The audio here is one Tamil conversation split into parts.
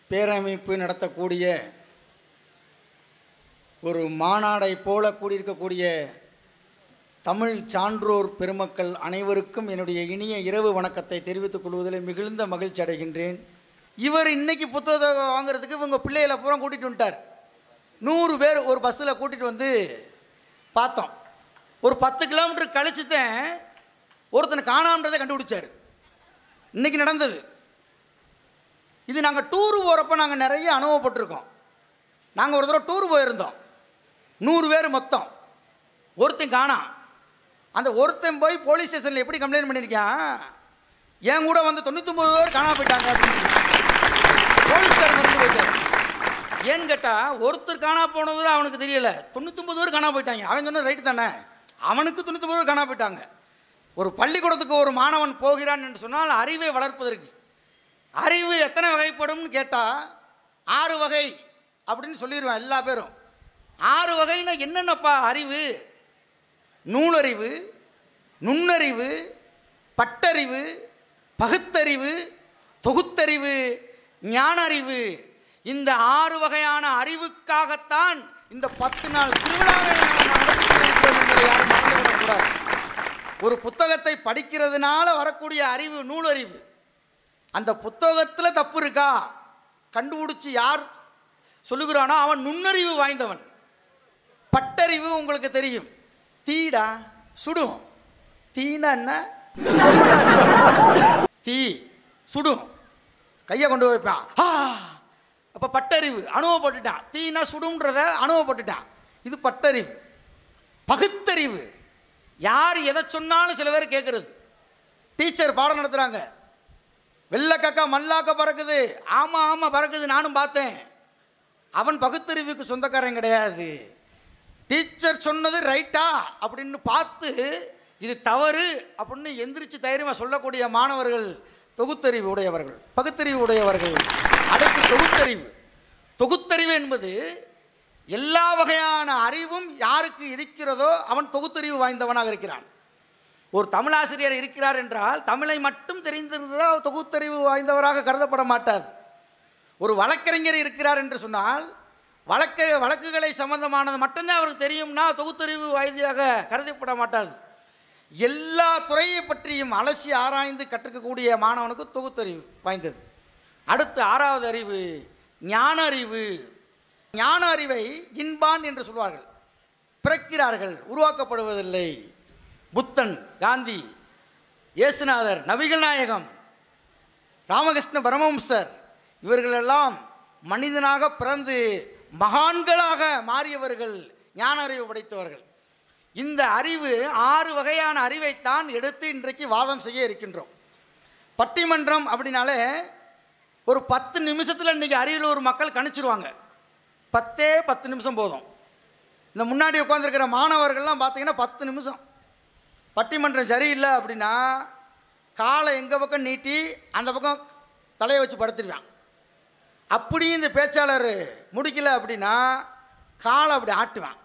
பேரமைப்பு நடத்தக்கூடிய ஒரு மாநாடை போல கூடியிருக்கக்கூடிய தமிழ் சான்றோர் பெருமக்கள் அனைவருக்கும் என்னுடைய இனிய இரவு வணக்கத்தை தெரிவித்துக் கொள்வதில் மிகுந்த மகிழ்ச்சி அடைகின்றேன் இவர் இன்னைக்கு புத்தகம் வாங்குறதுக்கு இவங்க பிள்ளைகளை பூரா கூட்டிகிட்டு வந்துட்டார் நூறு பேர் ஒரு பஸ்ஸில் கூட்டிகிட்டு வந்து பார்த்தோம் ஒரு பத்து கிலோமீட்டர் கழிச்சு தான் ஒருத்தனை காணாமன்றதை கண்டுபிடிச்சார் இன்னைக்கு நடந்தது இது நாங்கள் டூரு போகிறப்ப நாங்கள் நிறைய அனுபவப்பட்டிருக்கோம் நாங்கள் ஒரு தடவை டூர் போயிருந்தோம் நூறு பேர் மொத்தம் ஒருத்தன் காணாம் அந்த ஒருத்தன் போய் போலீஸ் ஸ்டேஷனில் எப்படி கம்ப்ளைண்ட் பண்ணியிருக்கான் என் கூட வந்து தொண்ணூத்தொம்பது பேர் காணாம போயிட்டாங்க அப்படின்னு போலீஸ்காரர் மறந்து போயிட்டார் ஏன்னு கேட்டால் ஒருத்தர் காணா போனது அவனுக்கு தெரியல தொண்ணூத்தொம்பது பேர் காணாம போயிட்டாங்க அவன் சொன்னது ரைட்டு தானே அவனுக்கு தொண்ணூத்தொம்பது பேர் காணாம போயிட்டாங்க ஒரு பள்ளிக்கூடத்துக்கு ஒரு மாணவன் போகிறான் என்று சொன்னால் அறிவை வளர்ப்பதற்கு அறிவு எத்தனை வகைப்படும்னு கேட்டால் ஆறு வகை அப்படின்னு சொல்லிடுவேன் எல்லா பேரும் ஆறு வகைன்னா என்னென்னப்பா அறிவு நூலறிவு நுண்ணறிவு பட்டறிவு பகுத்தறிவு தொகுத்தறிவு ஞானறிவு இந்த ஆறு வகையான அறிவுக்காகத்தான் இந்த பத்து நாள் திருவிழாவை நாம் நடத்தி கொண்டிருக்கிறோம் என்பதை யாரும் மறந்துவிடக்கூடாது ஒரு புத்தகத்தை படிக்கிறதுனால வரக்கூடிய அறிவு நூலறிவு அந்த புத்தகத்தில் தப்பு இருக்கா கண்டுபிடிச்சி யார் சொல்லுகிறானோ அவன் நுண்ணறிவு வாய்ந்தவன் பட்டறிவு உங்களுக்கு தெரியும் தீடா சுடும் தீனா என்ன தீ சுடும் கையை கொண்டு வைப்பான் ஆ அப்போ பட்டறிவு அனுபவப்பட்டுட்டான் தீனா சுடும்ன்றத அனுபவப்பட்டுட்டான் இது பட்டறிவு பகுத்தறிவு யார் எதை சொன்னாலும் சில பேர் கேட்குறது டீச்சர் பாடம் நடத்துகிறாங்க வெள்ளக்காக்கா மல்லாக்க பறக்குது ஆமாம் ஆமாம் பறக்குது நானும் பார்த்தேன் அவன் பகுத்தறிவுக்கு சொந்தக்காரன் கிடையாது டீச்சர் சொன்னது ரைட்டா அப்படின்னு பார்த்து இது தவறு அப்படின்னு எந்திரிச்சு தைரியமாக சொல்லக்கூடிய மாணவர்கள் தொகுத்தறிவு உடையவர்கள் பகுத்தறிவு உடையவர்கள் அடுத்து தொகுத்தறிவு தொகுத்தறிவு என்பது எல்லா வகையான அறிவும் யாருக்கு இருக்கிறதோ அவன் தொகுத்தறிவு வாய்ந்தவனாக இருக்கிறான் ஒரு தமிழாசிரியர் இருக்கிறார் என்றால் தமிழை மட்டும் தெரிந்திருந்ததால் தொகுத்தறிவு வாய்ந்தவராக கருதப்பட மாட்டார் ஒரு வழக்கறிஞர் இருக்கிறார் என்று சொன்னால் வழக்க வழக்குகளை சம்பந்தமானது மட்டும்தான் அவருக்கு தெரியும்னா தொகுத்தறிவு வாய்தியாக கருதப்பட மாட்டாது எல்லா துறையை பற்றியும் அலசி ஆராய்ந்து கற்றுக்கக்கூடிய மாணவனுக்கு தொகுத்தறிவு வாய்ந்தது அடுத்து ஆறாவது அறிவு ஞான அறிவு ஞான அறிவை இன்பான் என்று சொல்வார்கள் பிறக்கிறார்கள் உருவாக்கப்படுவதில்லை புத்தன் காந்தி இயேசுநாதர் நபிகள் நாயகம் ராமகிருஷ்ண பரமஹம்சர் இவர்களெல்லாம் மனிதனாக பிறந்து மகான்களாக மாறியவர்கள் ஞான அறிவு படைத்தவர்கள் இந்த அறிவு ஆறு வகையான அறிவைத்தான் எடுத்து இன்றைக்கு வாதம் செய்ய இருக்கின்றோம் பட்டிமன்றம் அப்படின்னாலே ஒரு பத்து நிமிஷத்தில் இன்றைக்கி அறிவில் ஒரு மக்கள் கணிச்சிருவாங்க பத்தே பத்து நிமிஷம் போதும் இந்த முன்னாடி உட்காந்துருக்கிற மாணவர்கள்லாம் பார்த்தீங்கன்னா பத்து நிமிஷம் பட்டிமன்றம் சரியில்லை அப்படின்னா காலை எங்கள் பக்கம் நீட்டி அந்த பக்கம் தலையை வச்சு படுத்துருவான் அப்படியும் இந்த பேச்சாளர் முடிக்கல அப்படின்னா காலை அப்படி ஆட்டுவான்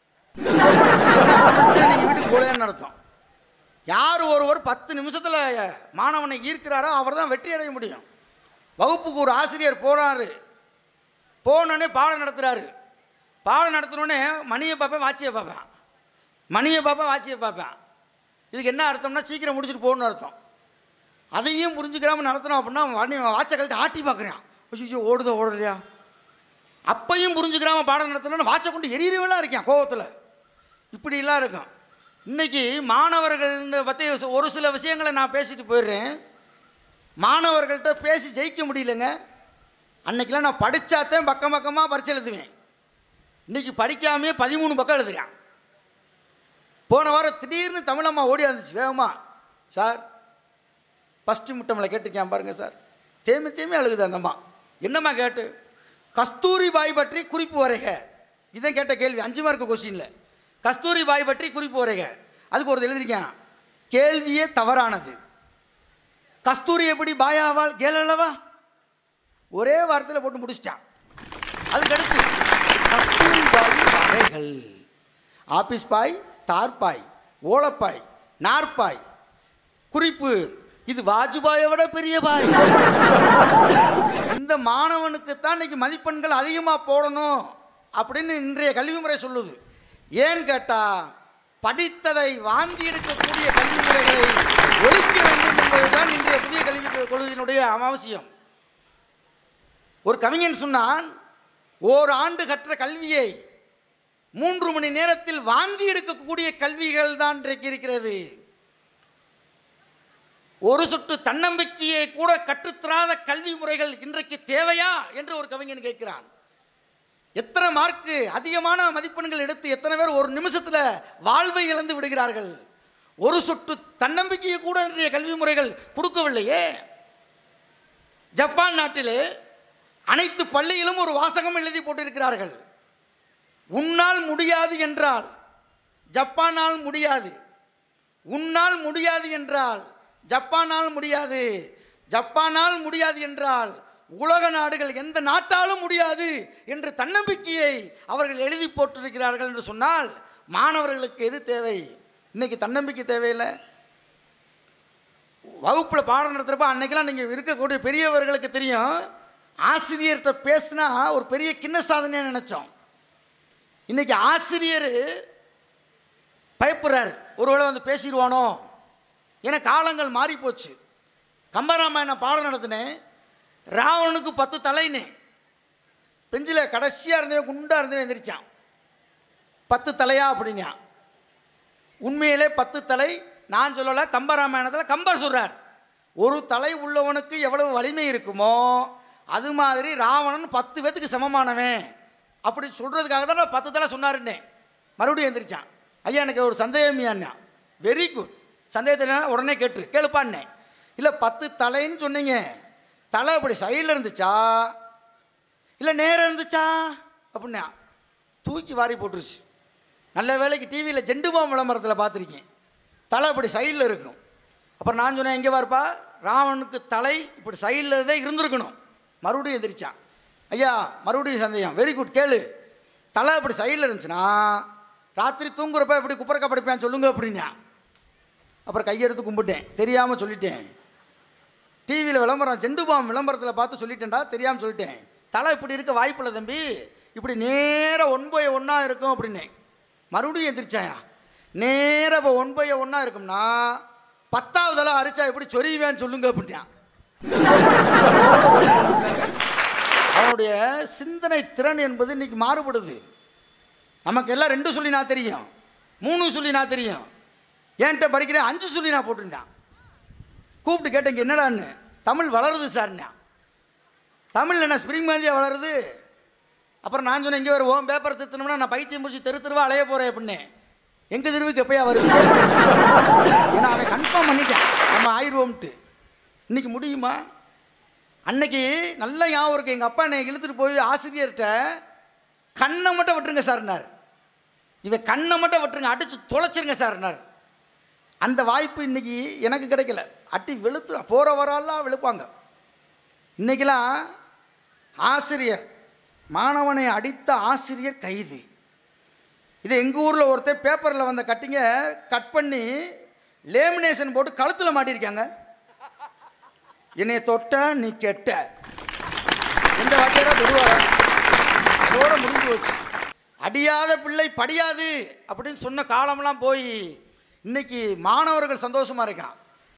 நீங்கள் வீட்டுக்கு போலேன்னு அர்த்தம் யார் ஒருவர் பத்து நிமிஷத்தில் மாணவனை ஈர்க்கிறாரோ அவர் தான் வெற்றி அடைய முடியும் வகுப்புக்கு ஒரு ஆசிரியர் போகிறாரு போனோடனே பாடம் நடத்துகிறாரு பாடம் நடத்தினோடனே மணியை பார்ப்பேன் வாட்சியை பார்ப்பேன் மணியை பார்ப்பேன் வாட்சியை பார்ப்பேன் இதுக்கு என்ன அர்த்தம்னா சீக்கிரம் முடிச்சுட்டு போகணும்னு அர்த்தம் அதையும் புரிஞ்சுக்கிறாம நடத்தணும் அப்படின்னா மணி வாட்சை கழட்டி ஆட்டி பார்க்குறான் ஐயோ ஓடுதோ ஓடுறியா அப்பையும் புரிஞ்சுக்கிறாம பாடம் நடத்தணும்னு வாட்சை கொண்டு எரியறவெல்லாம் இருக்கான் கோவத்தில் இப்படிலாம் இருக்கும் இன்றைக்கி மாணவர்கள் பற்றி ஒரு சில விஷயங்களை நான் பேசிட்டு போயிடுறேன் மாணவர்கள்ட்ட பேசி ஜெயிக்க முடியலங்க அன்னைக்கெல்லாம் நான் படித்தாத்தான் பக்கம் பக்கமாக பரிச்சு எழுதுவேன் இன்றைக்கி படிக்காமே பதிமூணு பக்கம் எழுதுறேன் போன வாரம் திடீர்னு தமிழம்மா ஓடி வந்துச்சு வேகமா சார் ஃபஸ்ட்டு முட்டமலை கேட்டிருக்கேன் பாருங்க சார் தேமி தேமி அழுகுது அந்தம்மா என்னம்மா கேட்டு கஸ்தூரி பாய் பற்றி குறிப்பு வரைக இதான் கேட்ட கேள்வி அஞ்சு மார்க்கு கொஸ்டினில் கஸ்தூரி பாய் பற்றி குறிப்பு வரைக அதுக்கு ஒரு எழுதியிருக்கேன் கேள்வியே தவறானது கஸ்தூரி எப்படி பாயாவால் கேளல்லவா ஒரே வாரத்தில் போட்டு முடிச்சிட்டான் அதுக்கடுத்து கஸ்தூரி பாய் வகைகள் ஆபீஸ் பாய் தார்பாய் ஓலப்பாய் நார்பாய் குறிப்பு இது வாஜ்பாயை விட பெரிய பாய் இந்த மாணவனுக்கு தான் இன்னைக்கு மதிப்பெண்கள் அதிகமாக போடணும் அப்படின்னு இன்றைய கல்வி முறை சொல்லுது ஏன்னு கேட்டால் படித்ததை வாந்தி எடுக்கக்கூடிய கல்வி முறைகளை ஒழிக்க வேண்டும் என்பதுதான் இன்றைய புதிய கல்வி கொள்கையினுடைய அவசியம் ஒரு கவிஞன் சொன்னான் ஓர் ஆண்டு கற்ற கல்வியை மூன்று மணி நேரத்தில் வாந்தி எடுக்கக்கூடிய கல்விகள் தான் இன்றைக்கு இருக்கிறது ஒரு சுற்று தன்னம்பிக்கையை கூட கற்றுத்தராத கல்வி முறைகள் இன்றைக்கு தேவையா என்று ஒரு கவிஞன் கேட்கிறான் எத்தனை மார்க்கு அதிகமான மதிப்பெண்கள் எடுத்து எத்தனை பேர் ஒரு நிமிஷத்தில் வாழ்வை இழந்து விடுகிறார்கள் ஒரு சொட்டு தன்னம்பிக்கையை கூட இன்றைய கல்வி முறைகள் கொடுக்கவில்லையே ஜப்பான் நாட்டிலே அனைத்து பள்ளியிலும் ஒரு வாசகம் எழுதி போட்டிருக்கிறார்கள் உன்னால் முடியாது என்றால் ஜப்பானால் முடியாது உன்னால் முடியாது என்றால் ஜப்பானால் முடியாது ஜப்பானால் முடியாது என்றால் உலக நாடுகள் எந்த நாட்டாலும் முடியாது என்று தன்னம்பிக்கையை அவர்கள் எழுதி போட்டிருக்கிறார்கள் என்று சொன்னால் மாணவர்களுக்கு எது தேவை இன்னைக்கு தன்னம்பிக்கை தேவையில்லை வகுப்பில் பாடம் நடத்துகிறப்ப அன்னைக்கெல்லாம் நீங்கள் இருக்கக்கூடிய பெரியவர்களுக்கு தெரியும் ஆசிரியர்கிட்ட பேசினா ஒரு பெரிய கிண்ண சாதனையாக நினச்சோம் இன்னைக்கு ஆசிரியர் பயப்படுறாரு ஒருவேளை வந்து பேசிடுவானோ ஏன்னா காலங்கள் மாறி போச்சு கம்பராமாயணம் பாடம் நடத்தினேன் ராவணனுக்கு பத்து தலைன்னு பெஞ்சில் கடைசியாக இருந்தவன் குண்டாக இருந்தவன் எந்திரிச்சான் பத்து தலையா அப்படின்னா உண்மையிலே பத்து தலை நான் சொல்லலை கம்பராமாயணத்தில் கம்பர் சொல்கிறார் ஒரு தலை உள்ளவனுக்கு எவ்வளவு வலிமை இருக்குமோ அது மாதிரி ராவணன் பத்து பேத்துக்கு சமமானவன் அப்படி சொல்கிறதுக்காக தான் நான் பத்து தலை சொன்னாருன்னே மறுபடியும் எந்திரிச்சான் ஐயா எனக்கு ஒரு சந்தேகமியாண்ணா வெரி குட் சந்தேகத்தை உடனே கேட்டு கேளுப்பான்னே இல்லை பத்து தலைன்னு சொன்னீங்க தலை அப்படி சைடில் இருந்துச்சா இல்லை நேரம் இருந்துச்சா அப்படின்னா தூக்கி வாரி போட்டுருச்சு நல்ல வேலைக்கு டிவியில் ஜெண்டுபாம் விளம்பரத்தில் பார்த்துருக்கேன் தலை இப்படி சைடில் இருக்கும் அப்புறம் நான் சொன்னேன் எங்கே வாருப்பா ராவனுக்கு தலை இப்படி சைடில் தான் இருந்திருக்கணும் மறுபடியும் எந்திரிச்சான் ஐயா மறுபடியும் சந்தேகம் வெரி குட் கேளு தலை இப்படி சைடில் இருந்துச்சுன்னா ராத்திரி தூங்குறப்ப எப்படி குப்பரக்கா படிப்பேன் சொல்லுங்க அப்படின்னா அப்புறம் கையெடுத்து கும்பிட்டேன் தெரியாமல் சொல்லிட்டேன் டிவியில் விளம்பரம் ஜெண்டுபாம் விளம்பரத்தில் பார்த்து சொல்லிட்டேன்டா தெரியாமல் சொல்லிட்டேன் தலை இப்படி இருக்க வாய்ப்பில்லை தம்பி இப்படி நேராக ஒன் பை ஒன்றா இருக்கும் அப்படின்னேன் மறுபடியும் எந்திரிச்சாயா நேராக இப்போ ஒன் பை ஒன்றா இருக்கும்னா பத்தாவதெல்லாம் அரிச்சா எப்படி சொரிவேன்னு சொல்லுங்க அப்படின்ட்டான் அவனுடைய சிந்தனை திறன் என்பது இன்னைக்கு மாறுபடுது நமக்கு எல்லாம் ரெண்டு சொல்லி நான் தெரியும் மூணு சொல்லி நான் தெரியும் என்கிட்ட படிக்கிறேன் அஞ்சு சொல்லி நான் போட்டிருந்தான் கூப்பிட்டு கேட்டேங்க என்னடான்னு தமிழ் வளருது சார்ண்ணா தமிழ் என்ன ஸ்ப்ரிங் மாதிரியாக வளருது அப்புறம் நான் சொன்னேன் இங்கே ஒரு ஓம் பேப்பர் திருத்தணும்னா நான் பைத்தியம் முடிச்சு தெரு தெருவா அலைய போகிறேன் அப்படின்னு எங்கள் தெருவுக்கு எப்பயா வருது ஏன்னா அவன் கன்ஃபார்ம் பண்ணிட்டான் நம்ம ஆயிடுவோம்ட்டு இன்னைக்கு முடியுமா அன்னைக்கு நல்ல ஞாபகம் இருக்கு எங்கள் அப்பா என்னை இழுத்துட்டு போய் ஆசிரியர்கிட்ட கண்ணை மட்டும் விட்டுருங்க சார்னார் இவன் கண்ணை மட்டும் விட்டுருங்க அடித்து தொலைச்சிருங்க சார்னார் அந்த வாய்ப்பு இன்னைக்கு எனக்கு கிடைக்கல அட்டி வெளுத்து போகிற வரலாம் வெளுப்பாங்க இன்னைக்கெல்லாம் ஆசிரியர் மாணவனை அடித்த ஆசிரியர் கைது இது எங்கள் ஊரில் ஒருத்தர் பேப்பரில் வந்த கட்டிங்க கட் பண்ணி லேமினேஷன் போட்டு கழுத்தில் மாட்டியிருக்காங்க என்னை தொட்ட நீ கெட்ட எந்த வாத்தியாரா விடுவாரா அதோட முடிஞ்சு போச்சு அடியாத பிள்ளை படியாது அப்படின்னு சொன்ன காலமெல்லாம் போய் இன்னைக்கு மாணவர்கள் சந்தோஷமா இருக்கான்